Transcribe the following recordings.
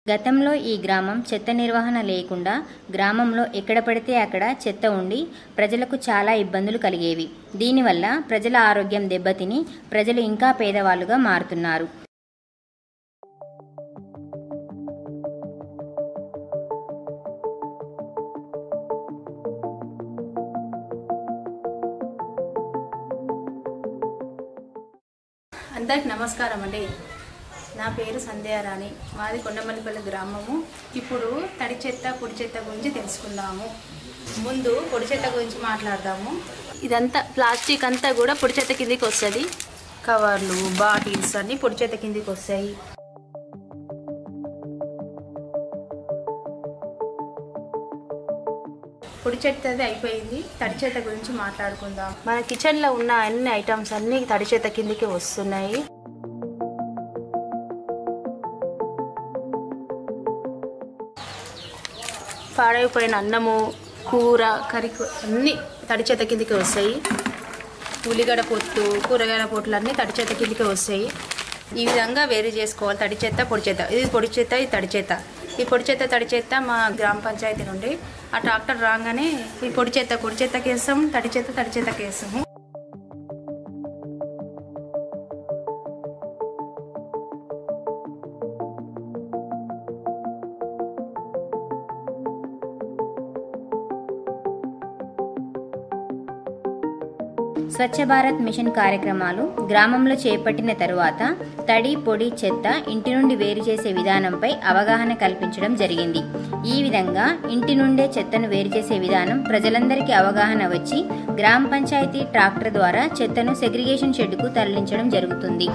గతంలో ఈ గ్రామం చెత్త నిర్వహణ లేకుండా గ్రామంలో ఎక్కడ పడితే అక్కడ చెత్త ఉండి ప్రజలకు చాలా ఇబ్బందులు కలిగేవి దీనివల్ల ప్రజల ఆరోగ్యం దెబ్బతిని ప్రజలు ఇంకా పేదవాళ్ళుగా మారుతున్నారు అందరికి నమస్కారం అండి నా పేరు సంధ్యారాణి మాది కొండమల్లిపల్లి గ్రామము ఇప్పుడు తడి చెత్త పొడి చెత్త గురించి తెలుసుకుందాము ముందు పొడి చెత్త గురించి మాట్లాడదాము ఇదంతా ప్లాస్టిక్ అంతా కూడా పొడి చెత్త కిందికి వస్తుంది కవర్లు బాటిల్స్ అన్నీ పొడి చెత్త కిందికి వస్తాయి పొడి చెత్తది అయిపోయింది తడి చెత్త గురించి మాట్లాడుకుందాం మన కిచెన్లో ఉన్న అన్ని ఐటమ్స్ అన్ని తడి చెత్త కిందికి వస్తున్నాయి పాడైపోయిన అన్నము కూర కర్రీ అన్నీ తడి చెత్త కిందికి వస్తాయి ఉల్లిగడ్డ పొట్టు కూరగాయల పొట్లు అన్నీ తడి చెత్త కిందికి వస్తాయి ఈ విధంగా వేరు చేసుకోవాలి తడి చెత్త పొడి చెత్త ఇది పొడి చెత్త ఇది తడి చెత్త ఈ పొడి చెత్త తడి చెత్త మా గ్రామ పంచాయతీ నుండి ఆ ట్రాక్టర్ రాగానే ఈ పొడి చెత్త పొడి చెత్తకి వేస్తాము తడి చెత్త తడి చెత్తకి వేస్తాము స్వచ్ఛ భారత్ మిషన్ కార్యక్రమాలు గ్రామంలో చేపట్టిన తరువాత తడి పొడి చెత్త ఇంటి నుండి వేరు చేసే విధానంపై అవగాహన కల్పించడం జరిగింది ఈ విధంగా ఇంటి నుండే చెత్తను వేరు చేసే విధానం ప్రజలందరికీ అవగాహన వచ్చి గ్రామ పంచాయతీ ట్రాక్టర్ ద్వారా చెత్తను సెగ్రిగేషన్ షెడ్డుకు తరలించడం జరుగుతుంది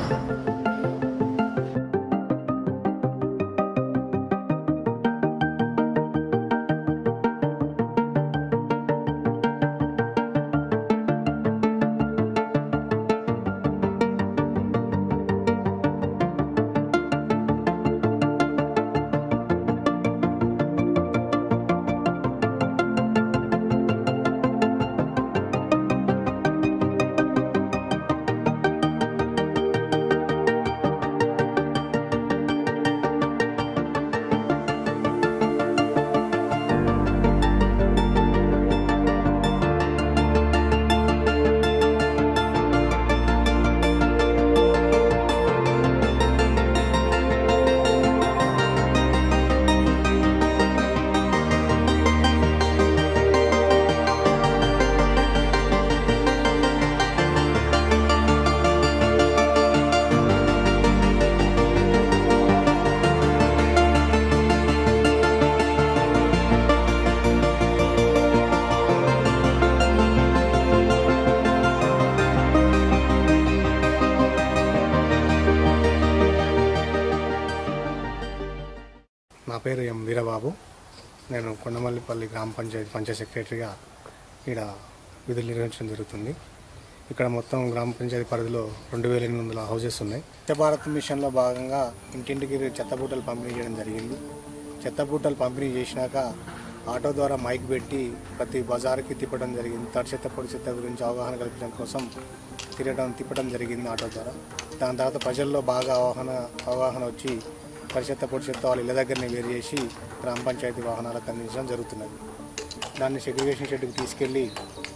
నా పేరు ఎం వీరబాబు నేను కొండమల్లిపల్లి గ్రామ పంచాయతీ పంచాయతీ సెక్రటరీగా ఇక్కడ విధులు నిర్వహించడం జరుగుతుంది ఇక్కడ మొత్తం గ్రామ పంచాయతీ పరిధిలో రెండు వేల ఎనిమిది వందల హౌసెస్ ఉన్నాయి స్వచ్ఛ భారత్ మిషన్లో భాగంగా ఇంటింటికి చెత్త బూటలు పంపిణీ చేయడం జరిగింది చెత్త బూటలు పంపిణీ చేసినాక ఆటో ద్వారా మైక్ పెట్టి ప్రతి బజార్కి తిప్పడం జరిగింది తడి చెత్త పొడి చెత్త గురించి అవగాహన కల్పించడం కోసం తిరగడం తిప్పడం జరిగింది ఆటో ద్వారా దాని తర్వాత ప్రజల్లో బాగా అవగాహన అవగాహన వచ్చి తడి చెత్త పొడి చెత్త వాళ్ళ ఇళ్ళ దగ్గరనే వేరు చేసి గ్రామ పంచాయతీ వాహనాలకు అందించడం జరుగుతున్నది దాన్ని సెగ్రిగేషన్ షెడ్కి తీసుకెళ్ళి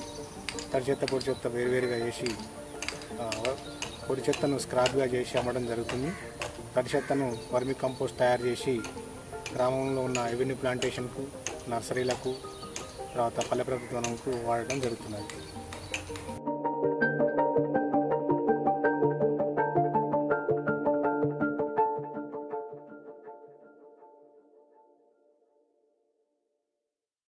తడి చెత్త పొడి చెత్త వేరువేరుగా చేసి ఆ, పొడి చెత్తను స్క్రాప్గా చేసి అమ్మడం జరుగుతుంది తడి చెత్తను వర్మి కంపోస్ట్ తయారు చేసి గ్రామంలో ఉన్న రెవెన్యూ ప్లాంటేషన్కు నర్సరీలకు తర్వాత పల్లె ప్రభుత్వంకు వాడడం జరుగుతున్నది